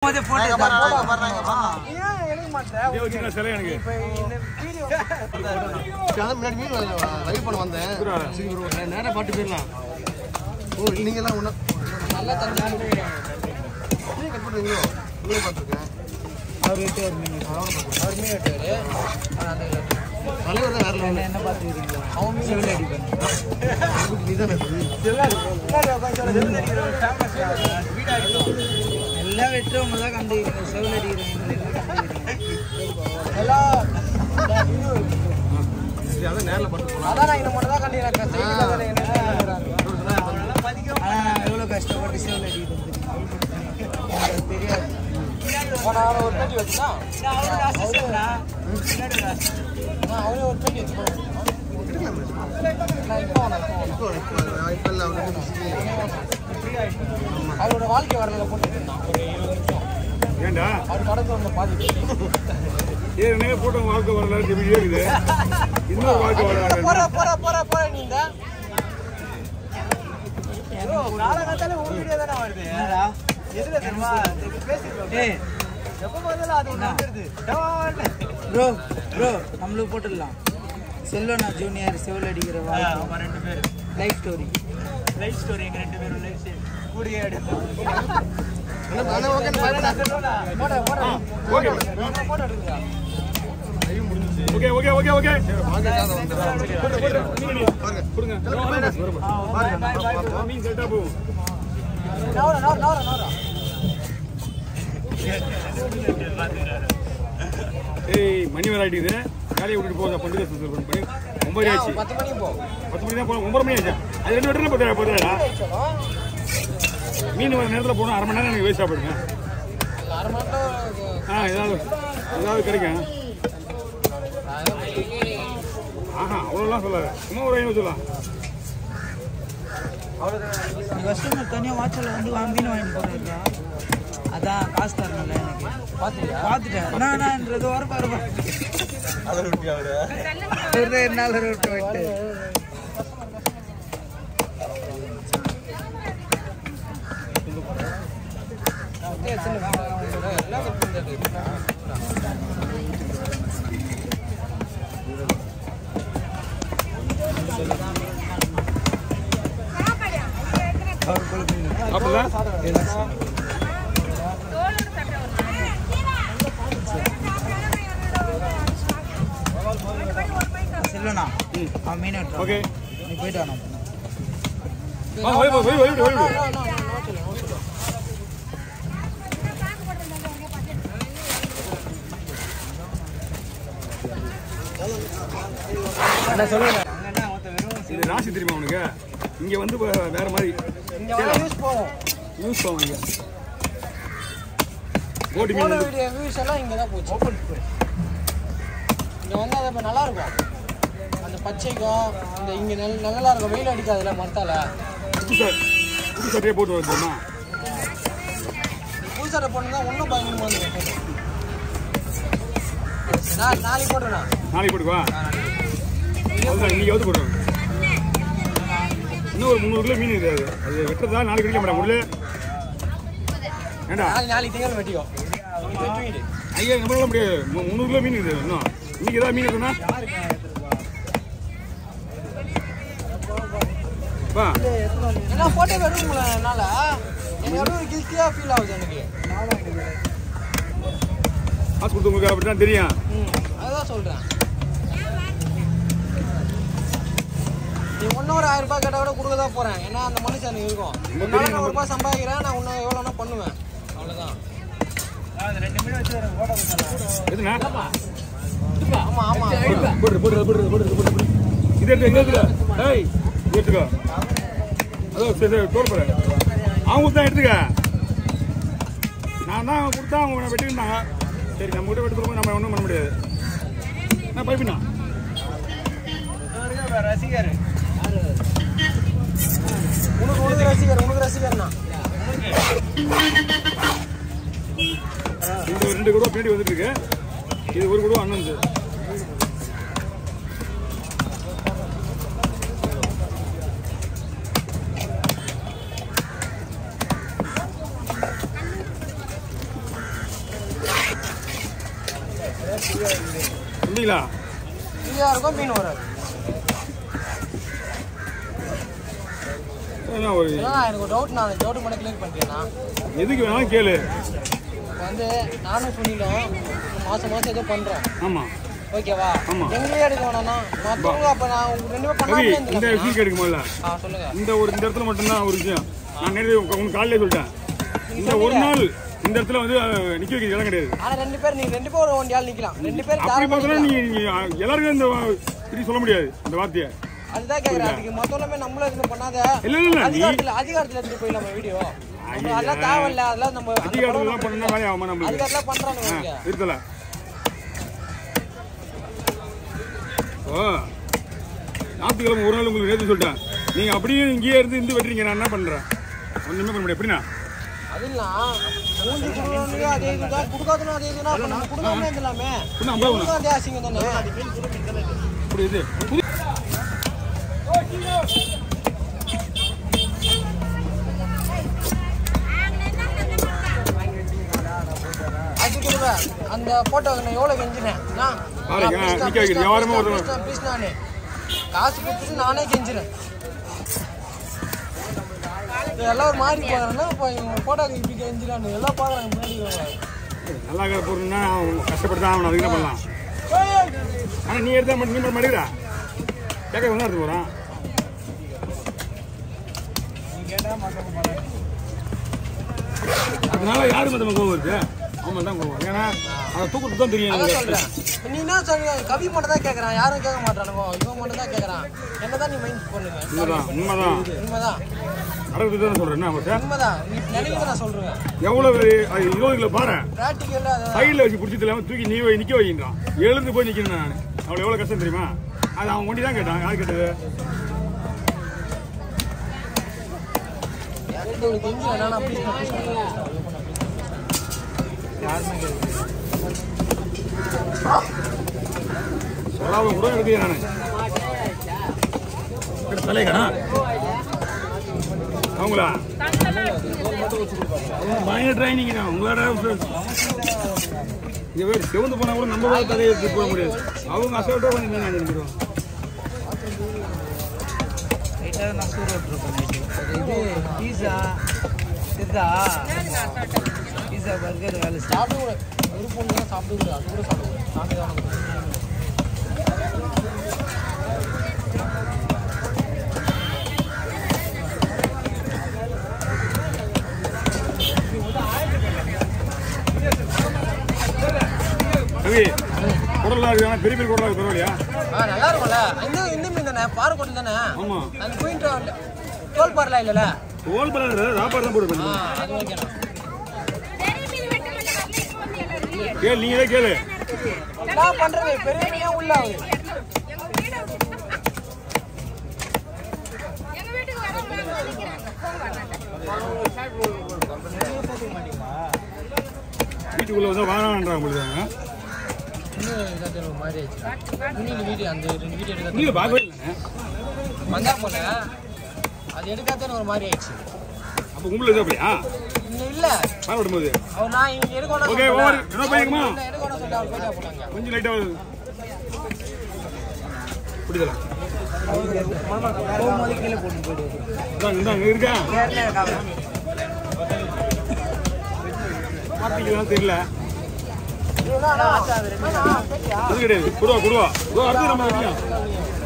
போது போட்டோ ஏன் எடுக்க மாட்டேன் இதே வச்சுருந்தா சிலை எனக்கு இப்போ இந்த வீடியோ அதான் முன்னாடி மீன் லைவ் பண்ண வந்தேன் சரி bro, நே- நேரா பாட்டு போயிடலாம் ஓ நீங்கெல்லாம் ஒன்றா நல்லா தண்ணி கட் பண்ணுவீங்களோ நீங்க பார்த்துருக்கேன் அவர் விட்டு ஒரு மீன் அவர் மீன் வெட்டுவாரு ஆனா அந்த தலைவர் தான் வேற level. என்ன பார்த்துக்கிறீங்களா அவன் மீன் செவில் அடிப்பேன் நீ தான் முன்னாடி உட்காந்து சொல்ல செவில் அடிக்கிற ஒரு ஃபேமஸ் வீடா இருக்கும் எல்லாம் வெட்டுறவங்க தான் கண்டுக்கிறீங்க செவில் அடிக்கிறவங்க எல்லாம் கண்டுக்கிறீங்க எல்லாம் சரி அதான் நேரில் பார்த்து போகலாம் அதான் நான் இந்த மட்டும் தான் கண்டிக்கிறேன் சைக்கிள் அதில் என்ன ஆனால் நான் எவ்வளோ கஷ்டப்பட்டு செவில் அடிக்கிறது தெரியும் எனக்கு தெரியாது போன வாரம் ஒரு பேட்டி வச்சுனா அவரே ஒரு பேட்டி வச்சு நான் இப்போ வேணாம், இப்போ வேணாம். இப்போ இப்போ இப்போ இல்லை அவர் வந்து busy. அவரோட வாழ்க்கை வரலாறு போட்டுட்டு இருந்தான் ஒரு இருபது நிமிஷம் ஏன்டா அவர் படத்தை ஒன்று பார்த்துட்டு ஏற்கனவே போட்டோ வாழ்க்கை வரலாறு எப்படி இருக்குது இன்னொரு வாழ்க்கை வரலாறு போற போற போற போற நீ இந்த காலகாத்தால உன் வீடியோ தானே வருது எதுல தெரியுமா இது பேசிருக்கோம் ஏய் எப்போ பார்த்தாலும் அது ஒன்று வந்துருது ப்ரோ ப்ரோ நம்மளுக்கு போட்டுடலாம் செல்வனா ஜூனியர் செவில் அடிக்கிற வாழ்க்கை ஆமா ரெண்டு பேர் லைஃப் ஸ்டோரி லைஃப் ஸ்டோரி எங்க ரெண்டு பேரும் லைஃப் ஸ்டோரி கூடிய எடுத்து அண்ணா, அண்ணா, okay, நான் பயப்படல. போட போட ஓகே போட எடுங்க ஓகே ஓகே ஓகே ஓகே வாங்கிக்காத வந்து. கொடுங்க மீன் கரெக்டாக போகும் நவர நவர நவர நவர ஏய் மணி வேலை ஆகிட்டுது வேலையை விட்டுட்டு போகுது பண்டிகை சுத்தம் பண்ணி ஒன்பது ஆச்சு பத்து மணிக்கு போ பத்து மணி தான் போகணும் ஒன்பது மணி ஆச்சு அது ரெண்டு விட்டு பத்து பத்துடா மீன் வர நேரத்தில் போகணும் அரை மணி நேரம் எனக்கு வேஸ்ட் ஆகிடுங்க அரை மணி நேரம் ஆ ஏதாவது ஏதாவது கிடைக்கும் ஆஹா அவ்வளோலாம் சொல்லாது சும்மா ஒரு ஐநூறு சொல்லலாம் கஸ்டமர் தனியாக வாட்சில் வந்து வா- மீன் வாங்கிட்டு போகிறதா அதான் காசு தரணும்ல எனக்கு பார்த்துட்டியா பார்த்துட்டேன் நான் நான்ன்றது வர பாரு அதை விட்டு அவரு ஒரு நாள் விட்டு விட்டு எல்லாம் கட் பண்ணிட்டு அப்படிதான் செல்வனா அவன் மீன் வெட்டுறான் ஓகே நீ போயிட்டு வாங்க ஆ போய் போய் போய் போய் போய் அங்கன்னா அவன் வெறும் இது ராசி தெரியுமா உனக்கு இங்க வந்து வே- வேற மாதிரி இங்க வர நியூஸ் போகும் நியூஸ் போவாங்க இங்க போட்டு மீன் போன வந்து வீடியோ வியூஸ் எல்லாம் இங்க தான் போச்சு ஓப்பன் இங்க வந்து அது இப்ப நல்லா இருக்கும் அந்த பச்சைக்கும் இந்த இங்க நல்ல நல்லா இருக்கும் வெயில் அடிக்காதுல்ல மரத்தால புது சட்டை புது சட்டையே போட்டு வரதுமா புது சட்டை போட்டுதான் இன்னும் பயங்கரமா இருக்கும் நான் நாளைக்கு போட்டுறேன் நாளைக்கு போட்டுக்குவா அவ்வளோதான் இன்னைக்கு வந்து போட்டுருவோம் இன்னும் ஒரு முந்நூறு கிலோ மீன் இருக்குது அது அது வெட்டுறதா நாளைக்கு கிடைக்க மாட்டேன் முடியல ஏண்டா நாளைக்கு நாளைக்கு திங்கள் வெட்டிக்கும் இன்னைக்கு வெட்டுவீங்க ஐயா நம்மளால முடியாது மு- முந்நூறு கிலோ மீன் இருக்குது இன்னும் இன்னைக்கு ஏதாவது மீன் இருக்குன்னா வா ஏன்னா போட்டோ வெட்டுங்களா என்னால எனக்கு அப்படியே ஒரு கில்ட்டியா ஃபீல் ஆகுது எனக்கு காசு கொடுத்தவங்களுக்கு அப்படி தான் தெரியும் ம் அதுதான் சொல்றேன் நீ ஒன்னும் ஒரு ஆயிரம் ரூபாய் கேட்டால் கூட கொடுக்க தான் போறேன் ஏன்னா அந்த மனுஷன் எனக்கு இருக்கும் என்னால நான் ஒரு ரூபாய் சம்பாதிக்கிறேன் நான் இன்னும் எவ்வளோனா பண்ணுவேன் அவ்வளோதான் எதுனா ஆமா ஆமா போட்டு போட்டு போட்டு போட்டு போட்டு இது எடுத்து எங்க எடுத்துக்க டேய் இது எடுத்துக்கோ அதோ சரி சரி தோல் போகிறேன் அவங்க தான் எடுத்துக்க நான் தான் கொடுத்தா அவங்க வெட்டிருந்தாங்க சரி நம்ம கிட்ட வெட்டு கொடுக்கும் நம்ம ஒன்றும் பண்ண முடியாது நான் பைப்பினா ரசிகர் உனக்கு உனக்கு ரசிகர் உனக்கு ரசிகர்னா இந்த ஒரு ரெண்டு குருவா பின்னாடி வந்துட்டு இருக்கு இது ஒரு குருவா அண்ணன் அப்படிங்களா ஃப்ரீயாக இருக்கும் மீன் வராது என்ன ஒரு இல்லைண்ணா எனக்கு ஒரு டவுட் நான் டவுட் மட்டும் கிளியர் பண்ணிட்டேன்னா எதுக்கு வேணாலும் கேளு இப்போ வந்து நானும் சுனிலும் மாதம் மாதம் ஏதோ பண்ணுறோம் ஆமா ஓகேவா ஆமா. எங்களே எடுக்க வேணாம்னா மற்றவங்க அப்போ நான் உங்க ரெண்டு பேரும் ரவி பண்ணாமலே இந்த விஷயம் கேட்க முதல்ல ஆ சொல்லுங்க இந்த ஒரு இந்த இடத்துல மட்டும்தான் ஒரு விஷயம் நான் நேரடி உங்க காலையிலே சொல்லிட்டேன் இந்த ஒரு நாள் இந்த இடத்துல வந்து அஹ், நிக்க வைக்க இடம் கிடையாது ஆனா ரெண்டு பேர் நீங்க ரெண்டு பேரும் ஒரு வண்டியால் நிக்கலாம் ரெண்டு பேரும் அப்படி தாராளமா பார்த்தா நிக்கலாம். நீங்க நீங்க எல்லாருக்கும் இந்த இப்படி சொல்ல முடியாது இந்த வார்த்தையை அதுதான் கேக்குறேன் அதுக்கு மொத்தமே நம்மளும் இது பண்ணாத இல்ல இல்ல நீ அதிகாரத்துல அதிகாரத்துல எடுத்துட்டு போயிடலாம் நம்ம வீடியோ நம்ம அதெல்லாம் தேவையில்ல அதெல்லாம் நம்ம அந்த அதிகாரத்துல எல்லாம் பண்ணா வேலை ஆகுமா நம்மளுக்கு அதிகாரத்துல பண்றாங்க ஆ, நீங்க இருத்தல ஓ ஞாயிற்றுக்கிழமை ஒரு நாள் உங்களுக்கு நேற்று சொல்லிட்டேன் நீங்க அப்படியே இங்கேயே இருந்து இருந்து வெட்டுறீங்க நான் என்ன பண்றேன் ஒண்ணுமே பண்ண முடியாது எப்படின்னா அதெல்லாம் மூஞ்சி கொடுக்கணும் அதே இதுதான் கொடுக்காதனும் அதே இதுதான் அப்ப நம்ம கொடுக்காம இருந்தலாமே இன்னும் ஐம்பது வேணும். கொடுக்கும் அதே அசிங்கம் தானே அப்படி இது புது- அது கொடுங்க அந்த போட்டோ நான் எவ்வளவு கெஞ்சினேன் நான் பாருங்க, நான் please நிக்க வைக்கிறேன். வியாபாரமா please ஒருத்தன். நான் please நானு காசு கொடுத்துட்டு நானே கெஞ்சினேன் இது எல்லாம் ஒரு மாதிரி போகிறாங்கன்னா இப்போ இவங்க போட்டோ இப்படி கெஞ்சினான்னு எல்லாம் பார்க்குறாங்க முன்னாடி இருக்கிறவங்க. நல்லா இருக்கிற பொருள்னா அவன் கஷ்டப்பட்டு தான் அவன் அதுக்கு என்ன பண்ணலாம் ஆனா நீ எடுத்தா மட்டும் நீ மட்டும் மடிக்கிறா கேட்க ஒன்றா எடுத்து போறான் அதனால யாரு மத்தவங்க கோவம் இருக்கு அவன் தான் கோவம் ஏன்னா அதை தூக்கத்துக்கு தான் தெரியும் அதான் எனக்கு. சொல்றேன் இப்ப நீ என்ன சொல்ற கவி மட்டும் தான் கேட்கறான் யாரும் கேட்க மாட்டானுங்க இவன் மட்டும் தான் கேட்கறான் என்னதான் நீ மைண்ட் பண்ணுங்க உண்மைதான் உண்மைதான் உண்மைதான் நடக்குது தான் சொல்றேன் என்ன அவர்கிட்ட உண்மைதான் நீ நினைக்கிறத நான் சொல்றேன் எவ்வளவு அது இருபது கிலோ பாரு பிராக்டிக்கல்ல அதை சைடில் வச்சு பிடிச்சது இல்லாமல் தூக்கி நீ வை நிற்க வைக்கின்றான் எழுந்து போய் நிற்கணும் நான் அவ்வளோ எவ்வளோ கஷ்டம் தெரியுமா அது அவன் ஒண்டி தான் கேட்டான் யார் கேட்டது இது ஒரு கெஞ்சி வேணா நான் ப்ளீஸ் ப்ளீஸ் சொல்லாம கூட இருக்கு நான் தலைக்கடா அவங்களா அவங்க பயங்கர ட்ரைனிங் தான் உங்களோட இங்க வேறு சிவந்து போனா கூட நம்ம வேலை தலையை எடுத்து போட முடியாது அவங்க அசல்ட்டாக கொஞ்சம் மீன் அனுப்பிடுவோம் லைட்டாக நான் சூடு விட்டுருப்பேன் நைட்டு இது பீஸா சித்தா பீஸா பர்கர் வேலை செய்யும் சாப்பிட கூட விருப்பம் தான் சாப்பிட கூட அது கூட சாப்பிட கூட சாமி தான் உனக்கு ரவி குடலாம் இருக்கு ஆனால் பெரிய பெரிய குடலாம் இருக்கு பரவாயில்லையா ஆ நல்லா இருக்கும்ல இந்த இந்த மீன் தானே பாறை கொட்டல் தானே ஆமா அந்த குயின் தோல் பாறைலாம் இல்லைல்ல தோல் பரவாயில்ல சாப்பாடு தான் போடுவேன் ஆ அது ஓகேண்ணா கேளு நீங்களே கேளு நான் பண்றது பெரிய மீனா உள்ள ஆகுது எங்க வீட்டுக்கு வரவங்க சொல்லிக்கிறாங்க வீட்டுக்குள்ள வந்து வாங்கலான்றாங்க உங்களுக்கு இன்னும் இதாச்சும் ஒரு மாதிரி ஆயிடுச்சு இன்னும் வீடியோ அந்த ரெண்டு வீடியோ எடுக்க நீங்க பார்க்கவே இல்லைங்க வந்தா போல அது எடுக்காதே ஒரு மாதிரி ஆயிடுச்சு அப்போ உங்களுக்கு அப்படியா இன்னும் இல்ல பால் விடும்போது அவர் நான் இங்க எடுக்கணும் Okay, over. என்ன பையனுமா? எடுக்கணும் சொல்லி அவர் போயிட்டா போனாங்க கொஞ்சம் லைட்டாக பிடிக்கல போகும்போது கீழே போட்டு போயிடுவாரு இந்தாங்க இந்தாங்க இருக்கா நேரில் இருக்காங்க பார்த்தீங்களா தெரியல இது என்ன அண்ணா? அண்ணா, கேட்டியா? அது கிடையாது கொடுவா கொடுவா இதோ அடுத்து நம்ம வைக்கலாம்